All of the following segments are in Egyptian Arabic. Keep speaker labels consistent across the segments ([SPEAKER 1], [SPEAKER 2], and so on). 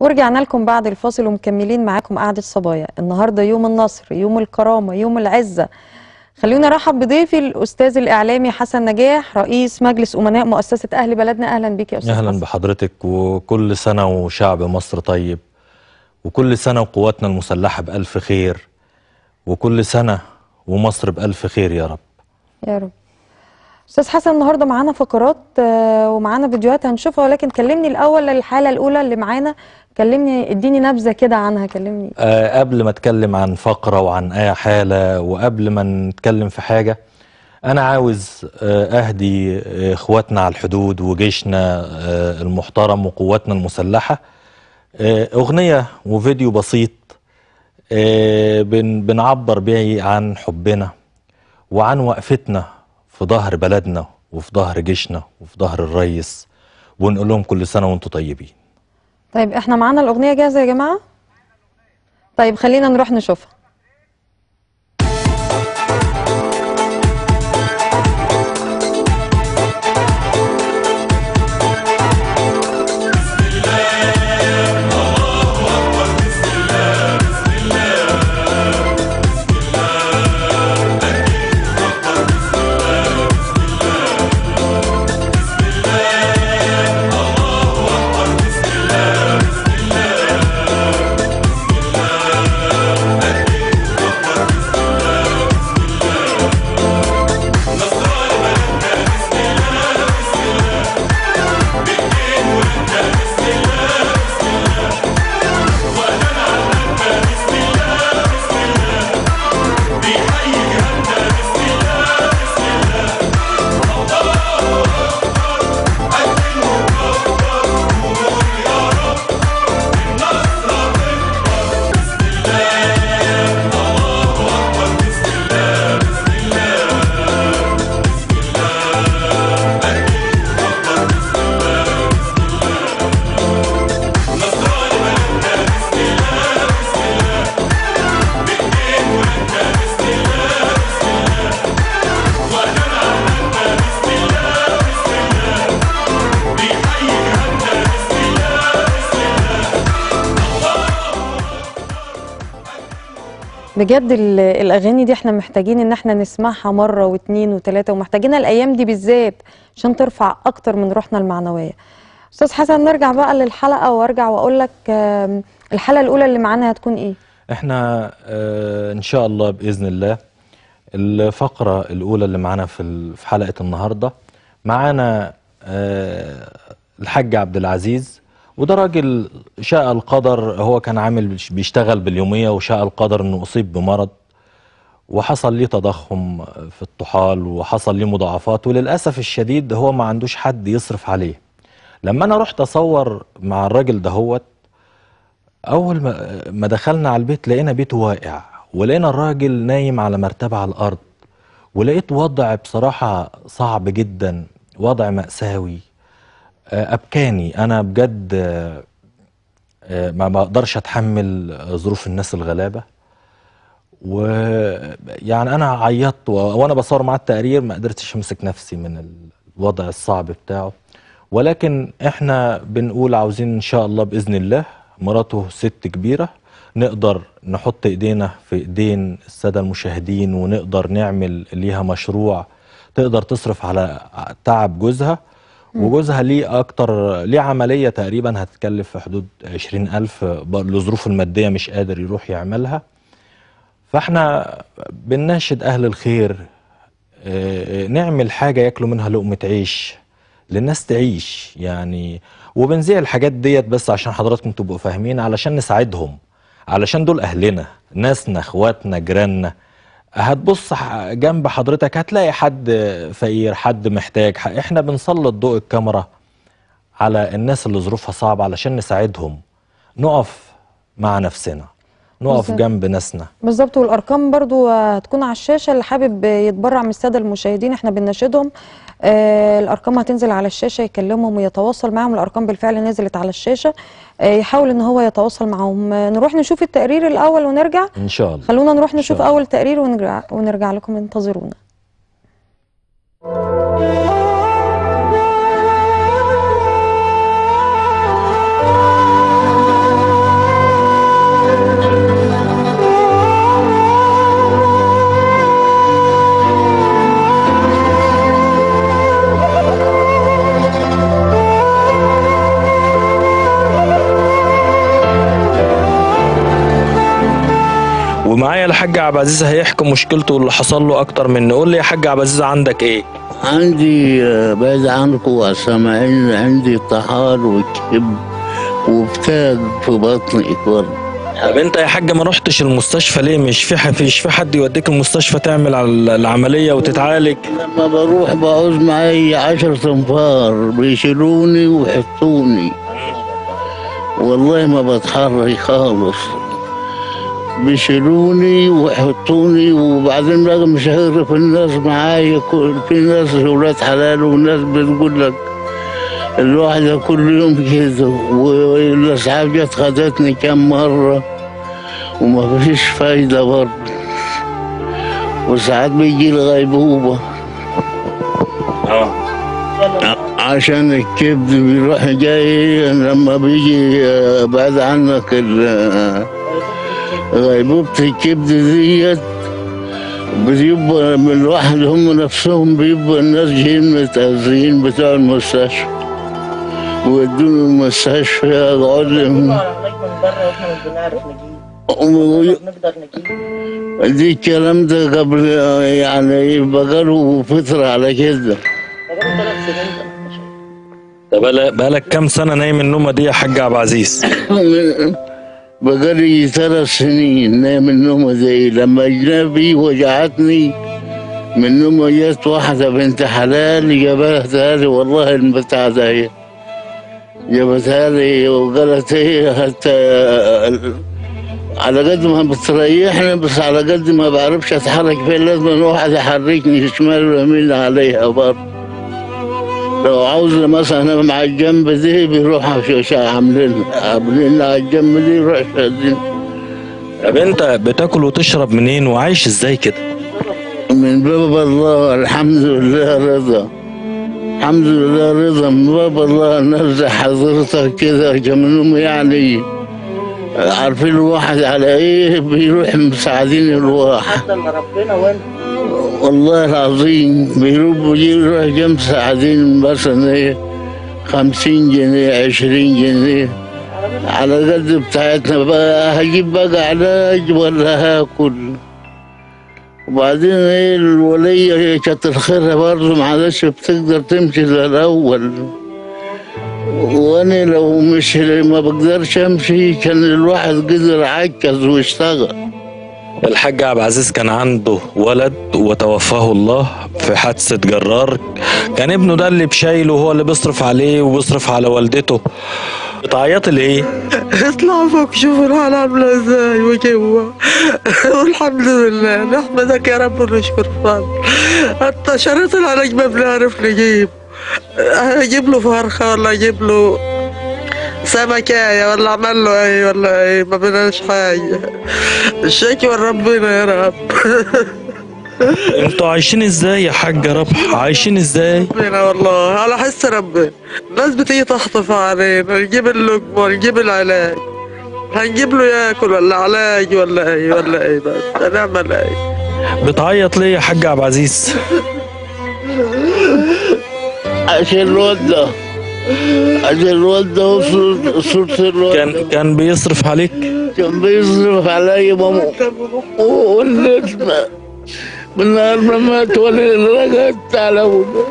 [SPEAKER 1] ورجعنا لكم بعد الفاصل ومكملين معاكم قعدة صبايا النهاردة يوم النصر يوم الكرامة يوم العزة خلونا نرحب بضيفي الأستاذ الإعلامي حسن نجاح رئيس مجلس أمناء مؤسسة أهل بلدنا أهلا بك يا أستاذ
[SPEAKER 2] اهلا
[SPEAKER 1] حسن.
[SPEAKER 2] بحضرتك وكل سنه وشعب مصر طيب وكل سنه وقواتنا المسلحه بالف خير وكل سنه ومصر بالف خير يا رب
[SPEAKER 1] يا رب أستاذ حسن النهاردة معانا فقرات آه، ومعانا فيديوهات هنشوفها ولكن كلمني الأول الحالة الأولى اللي معانا كلمني اديني نبذة كده عنها كلمني
[SPEAKER 2] أه قبل ما اتكلم عن فقره وعن اي حاله وقبل ما نتكلم في حاجه انا عاوز آه، اهدي آه، اخواتنا على الحدود وجيشنا آه، المحترم وقواتنا المسلحه آه، اغنيه وفيديو بسيط آه، بن بنعبر بيه عن حبنا وعن وقفتنا في ظهر بلدنا وفي ظهر جيشنا وفي ظهر الريس ونقول لهم كل سنه وانتم طيبين
[SPEAKER 1] طيب احنا معانا الأغنية جاهزة يا جماعة طيب خلينا نروح نشوفها بجد ال- الاغاني دي احنا محتاجين ان احنا نسمعها مره واثنين وثلاثه ومحتاجينها الايام دي بالذات عشان ترفع اكتر من روحنا المعنويه استاذ حسن نرجع بقى للحلقه وارجع واقول لك آم، الحلقه الاولى اللي معانا هتكون ايه
[SPEAKER 2] احنا آه ان شاء الله باذن الله الفقره الاولى اللي معانا في ال- في حلقه النهارده معانا آه الحاج عبد العزيز وده راجل شاء القدر هو كان عامل بيشتغل باليوميه وشاء القدر انه اصيب بمرض وحصل ليه تضخم في الطحال وحصل ليه مضاعفات وللاسف الشديد هو ما عندوش حد يصرف عليه لما انا رحت اصور مع الراجل دهوت اول ما ما دخلنا على البيت لقينا بيته واقع ولقينا الراجل نايم على مرتبه على الارض ولقيت وضع بصراحه صعب جدا وضع مأساوي آه، ابكاني انا بجد آه، آه، ما بقدرش اتحمل ظروف الناس الغلابه ويعني انا عيطت و- وانا بصور معاه التقرير ما قدرتش امسك نفسي من الوضع الصعب بتاعه ولكن احنا بنقول عاوزين ان شاء الله باذن الله مراته ست كبيره نقدر نحط ايدينا في ايدين الساده المشاهدين ونقدر نعمل ليها مشروع تقدر تصرف على تعب جوزها وجوزها ليه اكتر ليه عمليه تقريبا هتتكلف في حدود عشرين الف لظروفه الماديه مش قادر يروح يعملها فاحنا بنناشد اهل الخير آه، نعمل حاجه ياكلوا منها لقمه عيش للناس تعيش يعني وبنذيع الحاجات ديت بس عشان حضراتكم تبقوا فاهمين علشان نساعدهم علشان دول اهلنا ناسنا اخواتنا جيراننا هتبص ح- جنب حضرتك هتلاقي حد فقير حد محتاج ح- احنا بنسلط ضوء الكاميرا على الناس اللي ظروفها صعبة علشان نساعدهم نقف مع نفسنا نقف
[SPEAKER 1] بالظبط.
[SPEAKER 2] جنب ناسنا
[SPEAKER 1] بالظبط والارقام برضو هتكون على الشاشه اللي حابب يتبرع من الساده المشاهدين احنا بنناشدهم آه الارقام هتنزل على الشاشه يكلمهم ويتواصل معهم الارقام بالفعل نزلت على الشاشه آه يحاول ان هو يتواصل معهم آه نروح نشوف التقرير الاول ونرجع
[SPEAKER 2] ان شاء الله
[SPEAKER 1] خلونا نروح نشوف
[SPEAKER 2] الله.
[SPEAKER 1] اول تقرير ونرجع ونرجع لكم انتظرونا
[SPEAKER 2] ومعايا الحاج عبد العزيز هيحكي مشكلته واللي حصل له اكتر مني قول لي يا حاج عبد العزيز عندك ايه
[SPEAKER 3] عندي آه، بعيد عنكم سامعين عندي طحال وكب وبتاج في بطني برضه
[SPEAKER 2] طب انت يا حاج ما رحتش المستشفى ليه مش في ح- مش في حد يوديك المستشفى تعمل على العمليه وتتعالج
[SPEAKER 3] لما بروح بعوز معي عشر تنفار بيشيلوني ويحطوني والله ما بتحرك خالص بيشيلوني ويحطوني وبعدين بقى مش هعرف الناس معايا كل- في ناس ولاد حلال وناس بتقول لك الواحدة كل يوم كده والأسعاف جت خدتني كم مرة وما فيش فايدة برضه وساعات بيجي لي غيبوبة
[SPEAKER 2] اه
[SPEAKER 3] عشان الكبد بيروح جاي لما بيجي آه، بعد عنك ال- آه، غيبوبة الكبد ديت بيبقى من الواحد هم نفسهم بيبقى الناس جايين متأذيين بتوع المستشفى ويدوني المستشفى يقعد لهم
[SPEAKER 4] لغايه من بره واحنا مش بنعرف نجيب
[SPEAKER 3] و-
[SPEAKER 4] نقدر نجيب
[SPEAKER 3] دي الكلام ده قبل آه، يعني بقاله فترة على كده
[SPEAKER 4] ده بقى ثلاث سنين ده
[SPEAKER 2] ده بقالك بقالك كام سنه نايم النومه دي يا حاج عبد العزيز
[SPEAKER 3] بقالي ثلاث سنين نايم النومة دي لما جنبي وجعتني من نومة جت واحدة بنت حلال جابتها لي والله البتاع ده هي. جابتها لي وقالت ايه حتى على قد ما بتريحني بس على قد ما بعرفش اتحرك فيها لازم واحد يحركني شمال ويمين عليها برضه لو عاوز مثلا انا مع الجنب دي بيروح عاملين عاملين على الجنب دي يروح شادين
[SPEAKER 2] طب انت بتاكل وتشرب منين وعايش ازاي كده
[SPEAKER 3] من باب الله الحمد لله رضا الحمد لله رضا من باب الله نرجع حضرتك كده كمنهم يعني عارفين الواحد على ايه بيروح مساعدين الواحد
[SPEAKER 4] حتى الا ربنا وانت
[SPEAKER 3] والله العظيم بيروح يروح جنب مساعدين مثلا ايه خمسين جنيه عشرين جنيه على قد بتاعتنا بقى هجيب بقى علاج ولا هاكل وبعدين ايه الولية كتر خيرها برضه معلش بتقدر تمشي زي الأول وانا لو مش ما بقدرش امشي كان الواحد قدر عكز واشتغل
[SPEAKER 2] الحاج عبد العزيز كان عنده ولد وتوفاه الله في حادثة جرار كان ابنه ده اللي بشايله هو اللي بيصرف عليه وبيصرف على والدته بتعيطي ليه؟
[SPEAKER 5] اطلع فوق شوف الحال عاملة ازاي وجوا والحمد لله نحمدك يا رب ونشكر فضل حتى شريط العلاج ما بنعرف نجيب اجيب له فرخة ولا اجيب له سمكاية ولا اعمل له ايه ولا ايه ما بناش حاجة الشكوى ربنا يا رب
[SPEAKER 2] انتوا عايشين ازاي يا حاج ربح؟ عايشين ازاي؟
[SPEAKER 5] ربنا والله على حس ربنا الناس بتيجي تخطف علينا نجيب اللقمة نجيب العلاج هنجيب له ياكل ولا علاج ولا ايه ولا ايه بس هنعمل ايه
[SPEAKER 2] بتعيط ليه يا حاج عبد العزيز؟
[SPEAKER 3] عشان الواد ده عشان الواد ده وصورة صورة الواد
[SPEAKER 2] كان كان بيصرف عليك؟
[SPEAKER 3] كان بيصرف عليا ماما ولدنا من نهار ما مات ولا رجعت على وده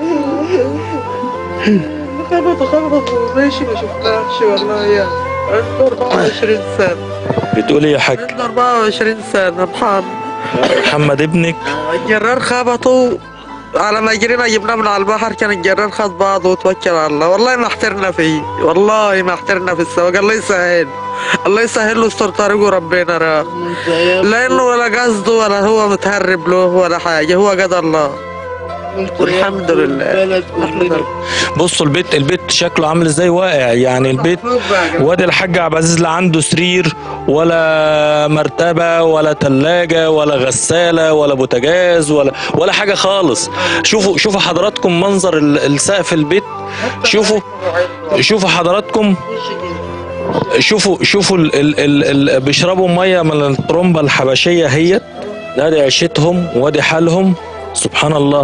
[SPEAKER 5] كانوا تخبطوا ماشي ما شفناش والله يعني عنده 24 سنة
[SPEAKER 2] بتقولي يا حاج
[SPEAKER 5] عنده 24 سنة محمد
[SPEAKER 2] محمد ابنك
[SPEAKER 5] الجرار خبطوا على ما جرينا جبناه من على البحر كان الجرار خد بعضه وتوكل على الله والله ما احترنا فيه والله ما احترنا في السواق الله يسهل الله يسهل له يستر طريقه ربنا راه لانه ولا قصده ولا هو متهرب له ولا حاجه هو قدر الله والحمد لله
[SPEAKER 2] بصوا البيت البيت شكله عامل ازاي واقع يعني البيت وادي الحاج عبد العزيز لا عنده سرير ولا مرتبه ولا ثلاجه ولا غساله ولا بوتاجاز ولا ولا حاجه خالص شوفوا شوفوا حضراتكم منظر ال- السقف البيت شوفوا شوفوا حضراتكم شوفوا شوفوا ال ال ال ال بيشربوا ميه من الطرمبه الحبشيه هي ادي عيشتهم وادي حالهم سبحان الله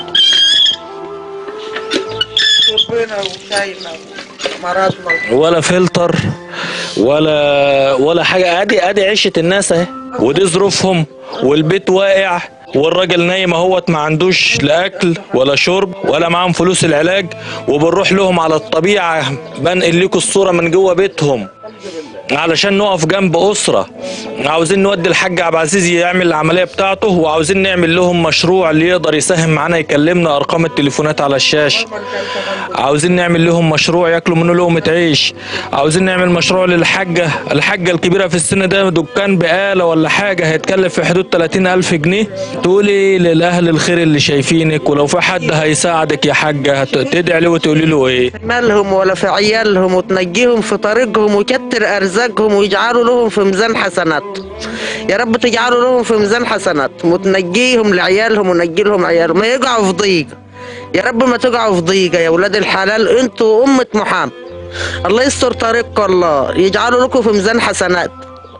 [SPEAKER 5] ربنا وشايلنا مرضنا
[SPEAKER 2] ولا فلتر ولا ولا حاجه ادي ادي عيشه الناس اهي
[SPEAKER 6] ودي ظروفهم والبيت واقع والراجل نايم اهوت ما عندوش لا اكل ولا شرب ولا معاهم فلوس العلاج وبنروح لهم على الطبيعه بنقل لكم الصوره من جوه بيتهم علشان نقف جنب اسره عاوزين نودي الحاج عبد العزيز يعمل العمليه بتاعته وعاوزين نعمل لهم مشروع اللي يقدر يساهم معانا يكلمنا ارقام التليفونات على الشاشه عاوزين نعمل لهم مشروع ياكلوا منه لقمه عيش عاوزين نعمل مشروع للحاجه الحاجه الكبيره في السن ده دكان بقاله ولا حاجه هيتكلف في حدود 30 الف جنيه تقولي للاهل الخير اللي شايفينك ولو في حد هيساعدك يا حاجه هت- تدعي له وتقولي له ايه
[SPEAKER 5] مالهم ولا في عيالهم وتنجيهم في طريقهم ويكتر ارزاقهم ويجعلوا لهم في ميزان حسنات يا رب تجعلوا لهم في ميزان حسنات وتنجيهم لعيالهم ونجي لهم عيالهم ما يقعوا في ضيق يا رب ما تقعوا في ضيقه يا ولاد الحلال انتوا امه محمد الله يستر طريقكم الله يجعلوا لكم في ميزان حسنات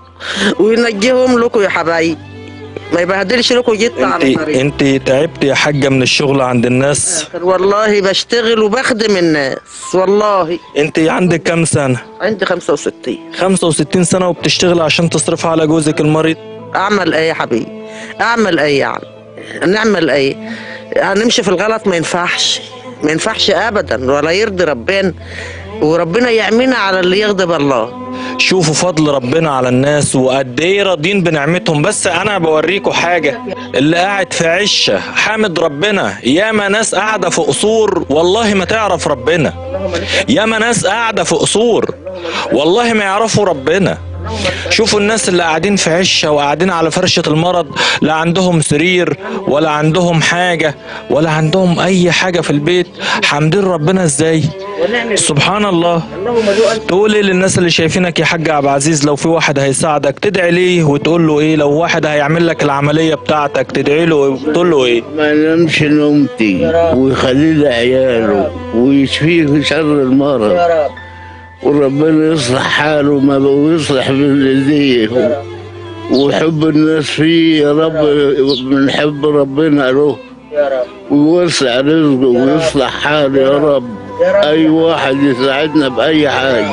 [SPEAKER 5] وينجيهم لكم يا حبايب ما يبهدلش لكم جيت على
[SPEAKER 6] انت
[SPEAKER 5] طريق
[SPEAKER 6] انت تعبت يا حاجه من الشغل عند الناس
[SPEAKER 5] والله بشتغل وبخدم الناس والله
[SPEAKER 6] انت عندك كام سنه
[SPEAKER 5] عندي 65
[SPEAKER 6] 65 سنه وبتشتغل عشان تصرف على جوزك المريض
[SPEAKER 5] اعمل ايه يا حبيبي اعمل ايه يعني نعمل ايه هنمشي في الغلط ما ينفعش ما ينفعش ابدا ولا يرضي ربنا وربنا يعمينا على اللي يغضب الله
[SPEAKER 6] شوفوا فضل ربنا على الناس وقد ايه راضيين بنعمتهم بس انا بوريكم حاجه اللي قاعد في عشه حامد ربنا ياما ناس قاعده في قصور والله ما تعرف ربنا ياما ناس قاعده في قصور والله ما يعرفوا ربنا شوفوا الناس اللي قاعدين في عشه وقاعدين على فرشه المرض لا عندهم سرير ولا عندهم حاجه ولا عندهم اي حاجه في البيت حامدين ربنا ازاي سبحان الله تقول ايه للناس اللي شايفينك يا حاج عبد العزيز لو في واحد هيساعدك تدعي ليه وتقول له ايه لو واحد هيعمل لك العمليه بتاعتك تدعي له وتقول له ايه
[SPEAKER 3] ما ينامش نومتي ويخليه لعياله ويشفيه في شر المرض وربنا يصلح حاله ما ويصلح من ايديه وحب الناس فيه يا رب بنحب ربنا له ويوسع رزقه ويصلح حاله يا رب اي واحد يساعدنا باي حاجه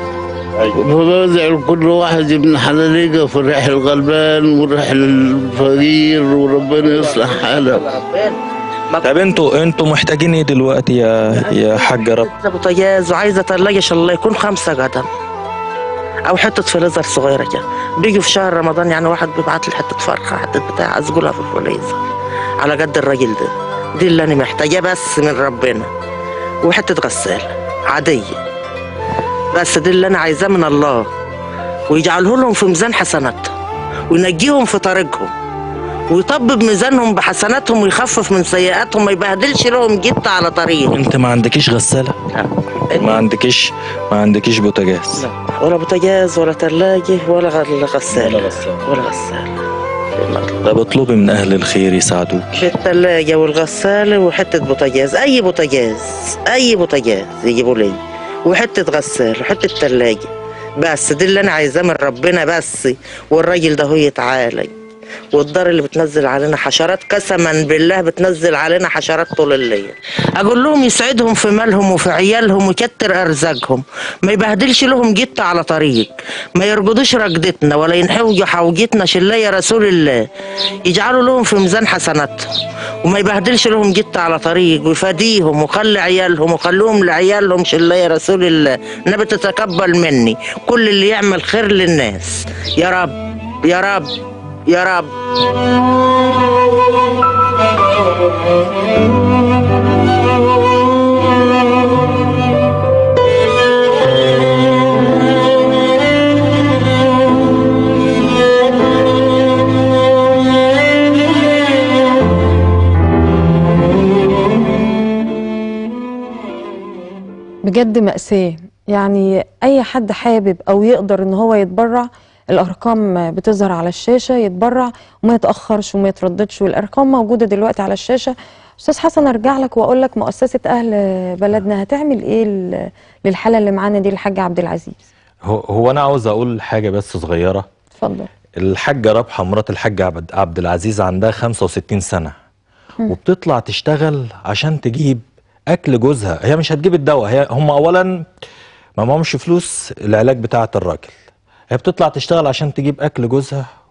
[SPEAKER 3] فبدعي لكل واحد ابن حلال يجي في الريح الغلبان والريح الفقير وربنا يصلح حاله
[SPEAKER 6] طب انتوا انتوا محتاجين ايه دلوقتي يا يا حاج رب
[SPEAKER 5] عايزه بوتاجاز وعايزه ثلاجه ان شاء الله يكون خمسه قدم او حته فريزر صغيره كده بيجي في شهر رمضان يعني واحد بيبعت لي حته فرخه حته بتاع اسجلها في الفريزر على قد الراجل ده دي اللي انا محتاجاه بس من ربنا وحته غساله عاديه بس دي اللي انا عايزاه من الله ويجعله لهم في ميزان حسناتهم وينجيهم في طريقهم ويطبب ميزانهم بحسناتهم ويخفف من سيئاتهم ما يبهدلش لهم جت على طريق
[SPEAKER 6] انت ما عندكيش غساله ما عندكيش ما عندكيش بوتاجاز
[SPEAKER 5] ولا بوتاجاز ولا ثلاجة ولا غ- غسالة ولا غسالة
[SPEAKER 6] طب اطلبي من اهل الخير يساعدوك
[SPEAKER 5] في الثلاجة والغسالة وحتة بوتاجاز أي بوتاجاز أي بوتاجاز يجيبوا لي وحتة غسالة وحتة ثلاجة بس دي اللي أنا عايزاه من ربنا بس والراجل ده هو يتعالج والدار اللي بتنزل علينا حشرات قسما بالله بتنزل علينا حشرات طول الليل اقول لهم يسعدهم في مالهم وفي عيالهم ويكتر ارزاقهم ما يبهدلش لهم جت على طريق ما يرقدوش رقدتنا ولا ينحوجوا حوجتنا شله يا رسول الله يجعلوا لهم في ميزان حسناتهم وما يبهدلش لهم جت على طريق ويفاديهم وخلي عيالهم وخلوهم لعيالهم شله يا رسول الله النبي تتقبل مني كل اللي يعمل خير للناس يا رب يا رب يا رب
[SPEAKER 1] بجد مأساة يعني أي حد حابب أو يقدر إن هو يتبرع الأرقام بتظهر على الشاشة يتبرع وما يتأخرش وما يترددش والأرقام موجودة دلوقتي على الشاشة أستاذ حسن أرجع لك وأقول لك مؤسسة أهل بلدنا هتعمل إيه ل- للحالة اللي معانا دي الحاج عبد العزيز
[SPEAKER 2] هو, هو انا عاوز اقول حاجه بس صغيره
[SPEAKER 1] اتفضل
[SPEAKER 2] الحاجه رابحه مرات الحاج عبد, عبد العزيز عندها 65 سنه وبتطلع تشتغل عشان تجيب اكل جوزها هي مش هتجيب الدواء هي هم اولا ما معهمش فلوس العلاج بتاعه الراجل هي بتطلع تشتغل عشان تجيب اكل جوزها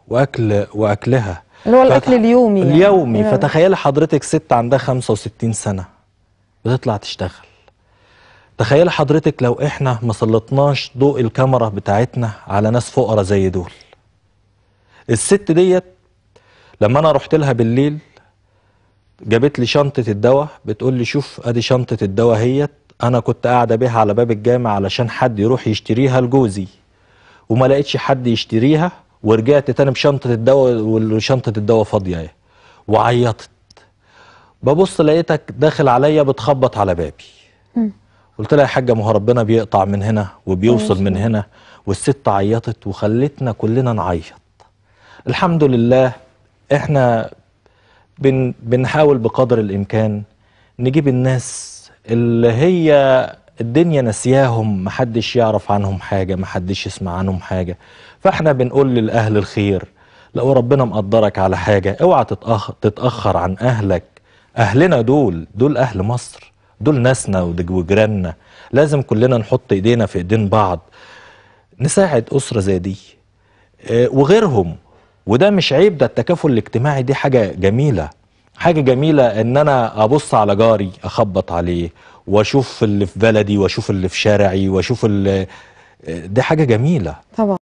[SPEAKER 2] واكل واكلها
[SPEAKER 1] اللي هو
[SPEAKER 2] فت-
[SPEAKER 1] الاكل اليومي يعني.
[SPEAKER 2] اليومي
[SPEAKER 1] آه.
[SPEAKER 2] فتخيلي حضرتك ست عندها 65 سنة بتطلع تشتغل تخيلي حضرتك لو احنا ما سلطناش ضوء الكاميرا بتاعتنا على ناس فقراء زي دول الست ديت لما انا رحت لها بالليل جابت لي شنطة الدواء بتقول لي شوف ادي شنطة الدواء هيت انا كنت قاعدة بيها على باب الجامع علشان حد يروح يشتريها لجوزي وما لقيتش حد يشتريها ورجعت تاني بشنطة الدواء وشنطة الدواء فاضية اهي وعيطت ببص لقيتك داخل عليا بتخبط على بابي قلت لها يا حاجة ما هو ربنا بيقطع من هنا وبيوصل من هنا والست عيطت وخلتنا كلنا نعيط الحمد لله احنا بن بنحاول بقدر الامكان نجيب الناس اللي هي الدنيا نسياهم محدش يعرف عنهم حاجة محدش يسمع عنهم حاجة فاحنا بنقول للأهل الخير لو ربنا مقدرك على حاجة اوعى تتأخر, تتأخر عن أهلك أهلنا دول دول أهل مصر دول ناسنا ودج- وجيراننا لازم كلنا نحط ايدينا في ايدين بعض نساعد أسرة زي دي آه، وغيرهم وده مش عيب ده التكافل الاجتماعي دي حاجة جميلة حاجة جميلة ان انا ابص على جاري اخبط عليه واشوف اللي في بلدي واشوف اللي في شارعي واشوف اللي آه، دي حاجة جميلة
[SPEAKER 1] طبعا